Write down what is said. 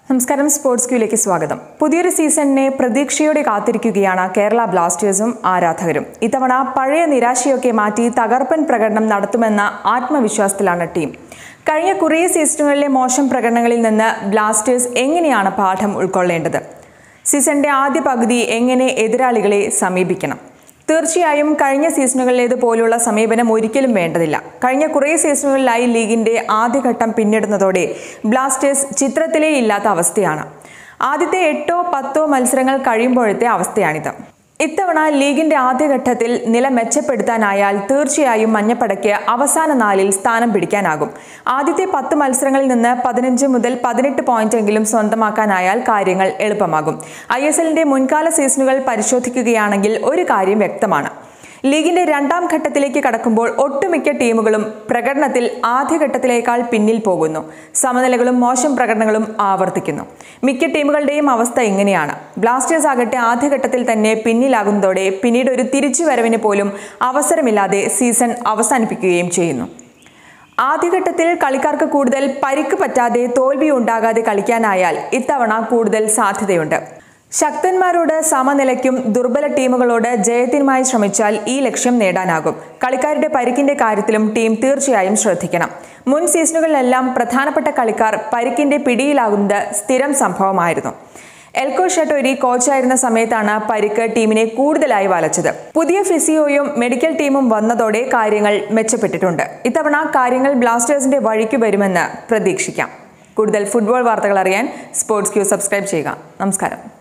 നമസ്കാരം സ്പോർട്സ് ക്യൂയിലേക്ക് സ്വാഗതം പുതിയൊരു സീസണിനെ പ്രതീക്ഷയോടെ കാത്തിരിക്കുകയാണ് കേരള ബ്ലാസ്റ്റേഴ്സും ആരാധകരും ഇത്തവണ പഴയ നിരാശയൊക്കെ മാറ്റി തകർപ്പൻ പ്രകടനം നടത്തുമെന്ന ആത്മവിശ്വാസത്തിലാണ് ടീം കഴിഞ്ഞ കുറേ സീസണുകളിലെ മോശം പ്രകടനങ്ങളിൽ നിന്ന് ബ്ലാസ്റ്റേഴ്സ് എങ്ങനെയാണ് പാഠം ഉൾക്കൊള്ളേണ്ടത് സീസണിന്റെ ആദ്യ പകുതി എങ്ങനെ എതിരാളികളെ സമീപിക്കണം തീർച്ചയായും കഴിഞ്ഞ സീസണുകളിലേതുപോലുള്ള സമീപനം ഒരിക്കലും വേണ്ടതില്ല കഴിഞ്ഞ കുറേ സീസണുകളിലായി ലീഗിന്റെ ആദ്യഘട്ടം പിന്നിടുന്നതോടെ ബ്ലാസ്റ്റേഴ്സ് ചിത്രത്തിലേ ഇല്ലാത്ത അവസ്ഥയാണ് ആദ്യത്തെ എട്ടോ പത്തോ മത്സരങ്ങൾ കഴിയുമ്പോഴത്തെ അവസ്ഥയാണിത് ഇത്തവണ ലീഗിന്റെ ആദ്യഘട്ടത്തിൽ നില മെച്ചപ്പെടുത്താനായാൽ തീർച്ചയായും മഞ്ഞപ്പടയ്ക്ക് അവസാന നാലിൽ സ്ഥാനം പിടിക്കാനാകും ആദ്യത്തെ പത്ത് മത്സരങ്ങളിൽ നിന്ന് പതിനഞ്ച് മുതൽ പതിനെട്ട് പോയിന്റെങ്കിലും സ്വന്തമാക്കാനായാൽ കാര്യങ്ങൾ എളുപ്പമാകും ഐ എസ് എല്ലിന്റെ മുൻകാല സീസണുകൾ പരിശോധിക്കുകയാണെങ്കിൽ ഒരു കാര്യം വ്യക്തമാണ് ലീഗിന്റെ രണ്ടാം ഘട്ടത്തിലേക്ക് കടക്കുമ്പോൾ ഒട്ടുമിക്ക ടീമുകളും പ്രകടനത്തിൽ ആദ്യഘട്ടത്തിലേക്കാൾ പിന്നിൽ പോകുന്നു സമനിലകളും മോശം പ്രകടനങ്ങളും ആവർത്തിക്കുന്നു മിക്ക ടീമുകളുടെയും അവസ്ഥ ഇങ്ങനെയാണ് ബ്ലാസ്റ്റേഴ്സ് ആകട്ടെ ആദ്യഘട്ടത്തിൽ തന്നെ പിന്നിലാകുന്നതോടെ പിന്നീട് ഒരു തിരിച്ചുവരവിന് പോലും അവസരമില്ലാതെ സീസൺ അവസാനിപ്പിക്കുകയും ചെയ്യുന്നു ആദ്യഘട്ടത്തിൽ കളിക്കാർക്ക് കൂടുതൽ പരിക്ക് പറ്റാതെ തോൽവി ഉണ്ടാകാതെ കളിക്കാനായാൽ ഇത്തവണ കൂടുതൽ സാധ്യതയുണ്ട് ശക്തന്മാരോട് സമനിലയ്ക്കും ദുർബല ടീമുകളോട് ജയത്തിനുമായി ശ്രമിച്ചാൽ ഈ ലക്ഷ്യം നേടാനാകും കളിക്കാരുടെ പരിക്കിന്റെ കാര്യത്തിലും ടീം തീർച്ചയായും ശ്രദ്ധിക്കണം മുൻ സീസണുകളിലെല്ലാം പ്രധാനപ്പെട്ട കളിക്കാർ പരിക്കിന്റെ പിടിയിലാകുന്നത് സ്ഥിരം സംഭവമായിരുന്നു എൽക്കോ ഷട്ടോരി കോച്ചായിരുന്ന സമയത്താണ് പരിക്ക് ടീമിനെ കൂടുതലായി വലച്ചത് പുതിയ ഫിസിയോയും മെഡിക്കൽ ടീമും വന്നതോടെ കാര്യങ്ങൾ മെച്ചപ്പെട്ടിട്ടുണ്ട് ഇത്തവണ കാര്യങ്ങൾ ബ്ലാസ്റ്റേഴ്സിന്റെ വഴിക്ക് വരുമെന്ന് പ്രതീക്ഷിക്കാം കൂടുതൽ ഫുട്ബോൾ വാർത്തകൾ അറിയാൻ സ്പോർട്സ് ക്യൂ സബ്സ്ക്രൈബ് ചെയ്യുക നമസ്കാരം